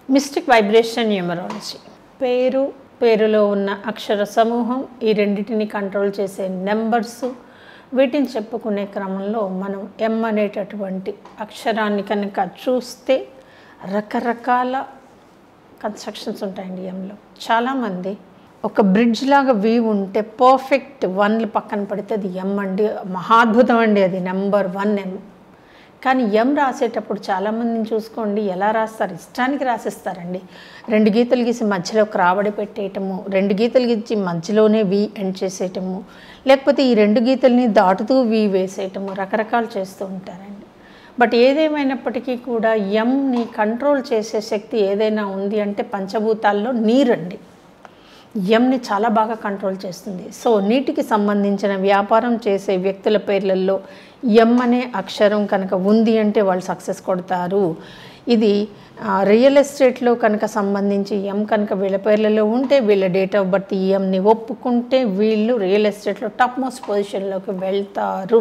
mystic vibration numerology పేరు పేరులో ఉన్న అక్షర సమూహం ఈ రెండింటిని కంట్రోల్ చేసే నెంబర్స్ వీటిని చెప్పుకునే క్రమంలో మనం ఎం అనేటటువంటి అక్షరాన్ని కనుక చూస్తే రకరకాల కన్స్ట్రక్షన్స్ ఉంటాయండి ఎంలో చాలామంది ఒక బ్రిడ్జ్ లాగా వీవ్ ఉంటే పర్ఫెక్ట్ వన్లు పక్కన పడితే అది ఎం అండి మహాద్భుతం అండి అది నెంబర్ వన్ ఎం కానీ ఎం రాసేటప్పుడు చాలామందిని చూసుకోండి ఎలా రాస్తారు ఇష్టానికి రాసేస్తారండి రెండు గీతలు గీసి మధ్యలో ఒక రాబడి పెట్టేయటము రెండు గీతలు గీసి మధ్యలోనే వి ఎండ్ చేసేయటము లేకపోతే ఈ రెండు గీతల్ని దాటుతూ వి వేసేయటము రకరకాలు చేస్తూ ఉంటారండి బట్ ఏదేమైనప్పటికీ కూడా ఎంని కంట్రోల్ చేసే శక్తి ఏదైనా ఉంది అంటే పంచభూతాల్లో నీరండి ఎంని చాలా బాగా కంట్రోల్ చేస్తుంది సో నీటికి సంబంధించిన వ్యాపారం చేసే వ్యక్తుల పేర్లలో ఎం అనే అక్షరం కనుక ఉంది అంటే వాళ్ళు సక్సెస్ కొడతారు ఇది ఆ, రియల్ ఎస్టేట్లో కనుక సంబంధించి ఎం కనుక వీళ్ళ పేర్లలో ఉంటే వీళ్ళ డేట్ ఆఫ్ బర్త్ ఈ ఎంని ఒప్పుకుంటే వీళ్ళు రియల్ ఎస్టేట్లో టాప్ మోస్ట్ పొజిషన్లోకి వెళ్తారు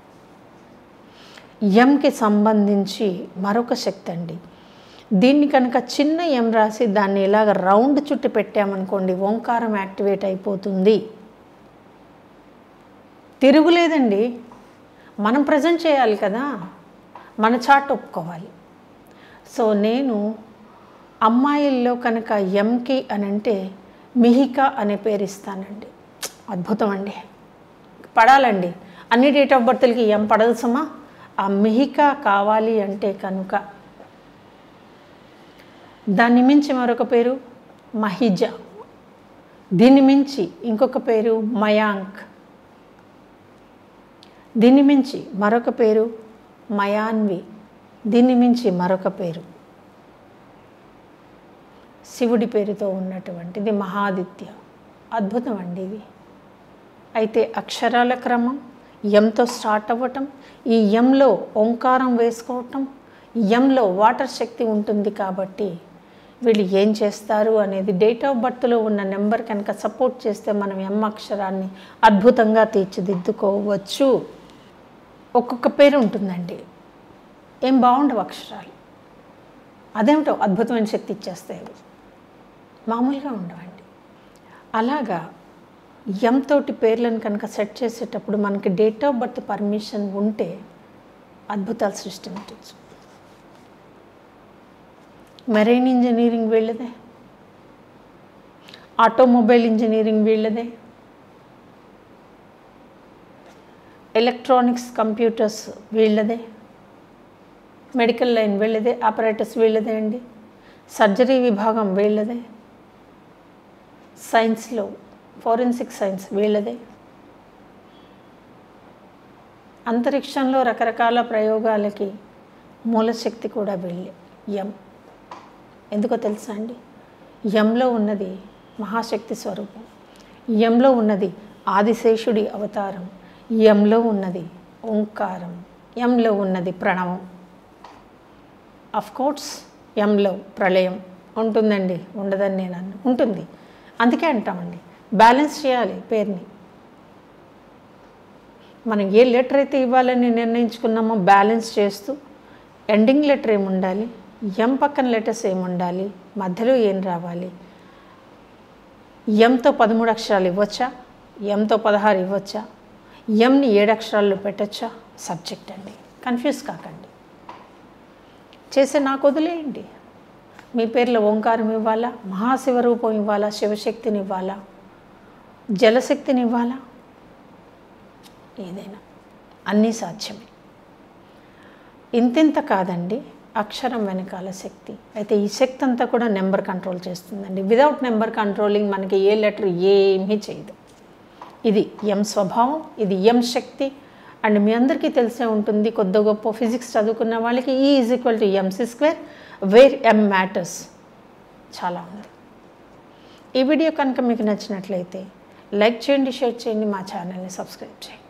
ఎంకి సంబంధించి మరొక శక్తి అండి దీన్ని కనుక చిన్న ఎం రాసి దాన్ని ఇలాగ రౌండ్ చుట్టి పెట్టామనుకోండి ఓంకారం యాక్టివేట్ అయిపోతుంది తిరుగులేదండి మనం ప్రజెంట్ చేయాలి కదా మన చాట్ ఒప్పుకోవాలి సో నేను అమ్మాయిల్లో కనుక ఎంకి అని అంటే మిహిక అనే పేరు ఇస్తానండి అద్భుతం అండి పడాలండి అన్ని డేట్ ఆఫ్ బర్త్లకి ఎం పడదు సుమా ఆ మిహిక కావాలి అంటే కనుక దాన్ని మించి మరొక పేరు మహిజ దీన్ని మించి ఇంకొక పేరు మయాంక్ దీన్ని మించి మరొక పేరు మయాన్వి దీన్ని మించి మరొక పేరు శివుడి పేరుతో ఉన్నటువంటిది మహాదిత్య అద్భుతం అండి ఇది అయితే అక్షరాల క్రమం ఎంతో స్టార్ట్ అవ్వటం ఈ ఎంలో ఓంకారం వేసుకోవటం ఎంలో వాటర్ శక్తి ఉంటుంది కాబట్టి వీళ్ళు ఏం చేస్తారు అనేది డేట్ ఆఫ్ బర్త్లో ఉన్న నెంబర్ కనుక సపోర్ట్ చేస్తే మనం ఎం అక్షరాన్ని అద్భుతంగా తీర్చిదిద్దుకోవచ్చు ఒక్కొక్క పేరు ఉంటుందండి ఏం బాగుండవు అక్షరాలు అదేమిటో అద్భుతమైన శక్తి ఇచ్చేస్తాయి అవి మామూలుగా ఉండవండి అలాగా ఎం తోటి పేర్లను కనుక సెట్ చేసేటప్పుడు మనకి డేట్ ఆఫ్ బర్త్ పర్మిషన్ ఉంటే అద్భుతాలు సృష్టించవచ్చు మెరైన్ ఇంజనీరింగ్ వీళ్ళదే ఆటోమొబైల్ ఇంజనీరింగ్ వీళ్ళదే ఎలక్ట్రానిక్స్ కంప్యూటర్స్ వీళ్ళదే మెడికల్ లైన్ వీళ్ళదే ఆపరేటర్స్ వీళ్ళదే అండి సర్జరీ విభాగం వీళ్ళదే సైన్స్లో ఫోరెన్సిక్ సైన్స్ వీళ్ళదే అంతరిక్షంలో రకరకాల ప్రయోగాలకి మూలశక్తి కూడా వీళ్ళే ఎం ఎందుకో తెలుసా అండి ఎంలో ఉన్నది మహాశక్తి స్వరూపం ఎంలో ఉన్నది ఆదిశేషుడి అవతారం ఎంలో ఉన్నది ఓంకారం ఎంలో ఉన్నది ప్రణవం కోర్స్ ఎంలో ప్రళయం ఉంటుందండి ఉండదని నేను అన్న ఉంటుంది అందుకే అంటామండి బ్యాలెన్స్ చేయాలి పేరుని మనం ఏ లెటర్ అయితే ఇవ్వాలని నిర్ణయించుకున్నామో బ్యాలెన్స్ చేస్తూ ఎండింగ్ లెటర్ ఏమి ఉండాలి ఎం పక్కన లెటర్స్ ఏమి ఉండాలి మధ్యలో ఏం రావాలి ఎంతో పదమూడు అక్షరాలు ఇవ్వచ్చా ఎంతో పదహారు ఇవ్వచ్చా ఎంని ఏడు అక్షరాల్లో పెట్టచ్చా సబ్జెక్ట్ అండి కన్ఫ్యూజ్ కాకండి చేసే నాకు వదిలేయండి మీ పేర్లో ఓంకారం ఇవ్వాలా మహాశివరూపం ఇవ్వాలా శివశక్తిని ఇవ్వాలా జలశక్తిని ఇవ్వాలా ఏదైనా అన్నీ సాధ్యమే ఇంతింత కాదండి అక్షరం వెనకాల శక్తి అయితే ఈ శక్తి అంతా కూడా నెంబర్ కంట్రోల్ చేస్తుందండి విదౌట్ నెంబర్ కంట్రోలింగ్ మనకి ఏ లెటర్ ఏమీ చేయదు ఇది ఎం స్వభావం ఇది ఎం శక్తి అండ్ మీ అందరికీ తెలిసే ఉంటుంది కొద్ది గొప్ప ఫిజిక్స్ చదువుకున్న వాళ్ళకి E is equal to MC square where M matters చాలా ఉంది ఈ వీడియో కనుక మీకు నచ్చినట్లయితే లైక్ చేయండి షేర్ చేయండి మా ఛానల్ని సబ్స్క్రైబ్ చేయండి